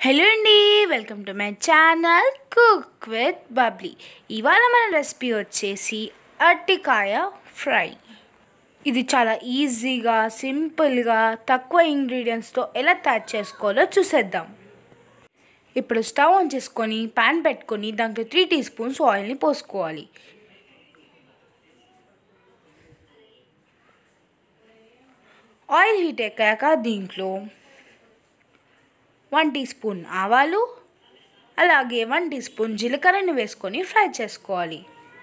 hello అండి welcome to my channel cook with Bubbly ఇవాళ మన రెసిపీ వచ్చేసి అరటికాయ ఫ్రై ఇది చాలా ఈజీగా సింపుల్గా తక్కువ ఇంగ్రీడియంట్స్తో ఎలా తయారు చేసుకోవాలో చూసేద్దాం ఇప్పుడు స్టవ్ ఆన్ చేసుకొని ప్యాన్ పెట్టుకొని దాంట్లో త్రీ టీ స్పూన్స్ ఆయిల్ని పోసుకోవాలి ఆయిల్ హీట్ ఎక్కాక దీంట్లో వన్ టీ స్పూన్ ఆవాలు అలాగే వన్ టీ స్పూన్ జీలకర్రని వేసుకొని ఫ్రై చేసుకోవాలి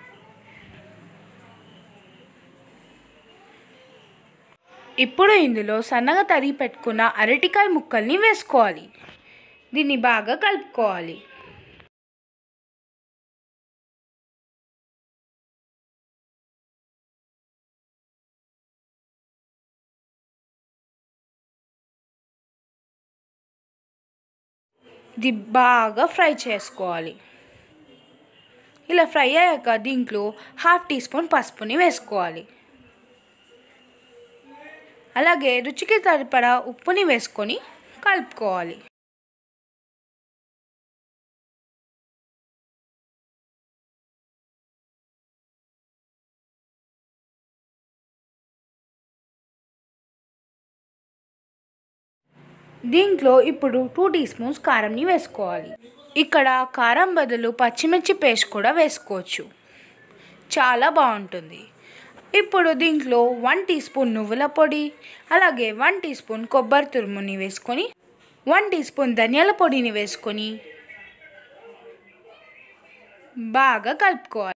ఇప్పుడు ఇందులో సన్నగా తరిగి పెట్టుకున్న అరటికాయ ముక్కల్ని వేసుకోవాలి దీన్ని బాగా కలుపుకోవాలి ఇది బాగా ఫ్రై చేసుకోవాలి ఇలా ఫ్రై అయ్యాక దీంట్లో హాఫ్ టీ స్పూన్ పసుపుని వేసుకోవాలి అలాగే రుచికి సరిపడా ఉప్పుని వేసుకొని కలుపుకోవాలి దీంట్లో ఇప్పుడు టూ టీ స్పూన్స్ కారంని వేసుకోవాలి ఇక్కడ కారం బదులు పచ్చిమిర్చి పేస్ట్ కూడా వేసుకోవచ్చు చాలా బాగుంటుంది ఇప్పుడు దీంట్లో వన్ టీ స్పూన్ నువ్వుల పొడి అలాగే వన్ టీ స్పూన్ కొబ్బరి తురుముని వేసుకొని వన్ టీ స్పూన్ ధనియాల పొడిని వేసుకొని బాగా కలుపుకోవాలి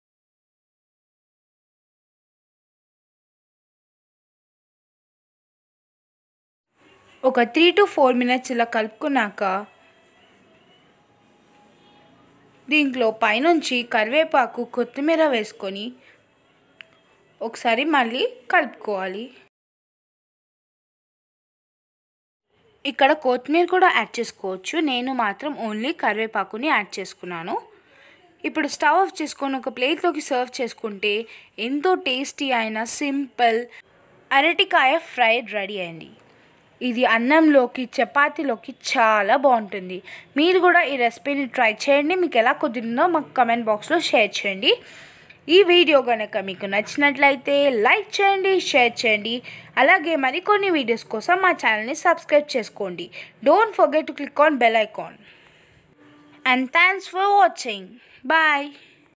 ఒక త్రీ టు ఫోర్ మినిట్స్ ఇలా కలుపుకున్నాక దీంట్లో పైనుంచి కరివేపాకు కొత్తిమీర వేసుకొని ఒకసారి మళ్ళీ కలుపుకోవాలి ఇక్కడ కొత్తిమీర కూడా యాడ్ చేసుకోవచ్చు నేను మాత్రం ఓన్లీ కరివేపాకుని యాడ్ చేసుకున్నాను ఇప్పుడు స్టవ్ ఆఫ్ చేసుకొని ఒక ప్లేట్లోకి సర్వ్ చేసుకుంటే ఎంతో టేస్టీ అయిన సింపుల్ అరటికాయ ఫ్రై రెడీ అయింది ఇది అన్నంలోకి చపాతీలోకి చాలా బాగుంటుంది మీరు కూడా ఈ రెసిపీని ట్రై చేయండి మీకు ఎలా కుదిరిందో మాకు కమెంట్ బాక్స్లో షేర్ చేయండి ఈ వీడియో కనుక మీకు నచ్చినట్లయితే లైక్ చేయండి షేర్ చేయండి అలాగే మరికొన్ని వీడియోస్ కోసం మా ఛానల్ని సబ్స్క్రైబ్ చేసుకోండి don't forget to click on bell icon and thanks for watching bye